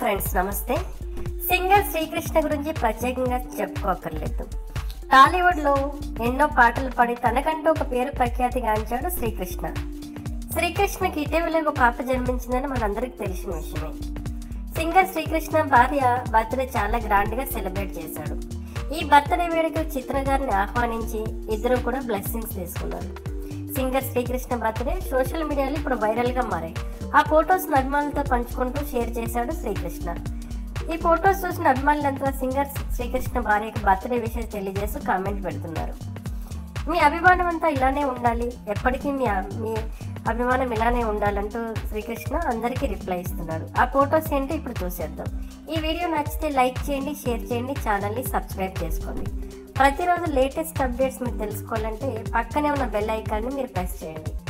friends నమస్తే singer Srikrishna గురించి ప్రత్యేకంగా చెప్పుకోకర్లేదు టాలీవుడ్లో ఎన్నో పాటలు పాడి తనకంటూ ఒక పేరు ప్రఖ్యాతి గాంచాడు శ్రీకృష్ణ శ్రీకృష్ణకి ఇటీవల ఒక పాప జన్మించిందని మనందరికీ తెలిసిన విషయమే సింగర్ శ్రీకృష్ణ భార్య బర్త్డే చాలా గ్రాండ్గా సెలబ్రేట్ చేశాడు ఈ బర్త్డే వేడుక చిత్ర గారిని ఆహ్వానించి ఇద్దరు కూడా బ్లెస్సింగ్స్ తీసుకున్నారు సింగర్ శ్రీకృష్ణ బర్త్డే సోషల్ మీడియాలో ఇప్పుడు వైరల్గా మారాయి ఆ ఫొటోస్ అభిమానులతో పంచుకుంటూ షేర్ చేశాడు శ్రీకృష్ణ ఈ ఫొటోస్ చూసిన అభిమానులంతా సింగర్ శ్రీకృష్ణ భార్యకు బర్త్డే విషయం తెలియజేస్తూ కామెంట్ పెడుతున్నారు మీ అభిమానం అంతా ఇలానే ఉండాలి ఎప్పటికీ మీ మీ అభిమానం ఇలానే ఉండాలంటూ శ్రీకృష్ణ అందరికీ రిప్లై ఇస్తున్నాడు ఆ ఫొటోస్ ఏంటి ఇప్పుడు చూసేద్దాం ఈ వీడియో నచ్చితే లైక్ చేయండి షేర్ చేయండి ఛానల్ని సబ్స్క్రైబ్ చేసుకోండి ప్రతిరోజు లేటెస్ట్ అప్డేట్స్ మీరు తెలుసుకోవాలంటే పక్కనే ఉన్న బెల్ ఐకాన్ని మీరు ప్రెస్ చేయండి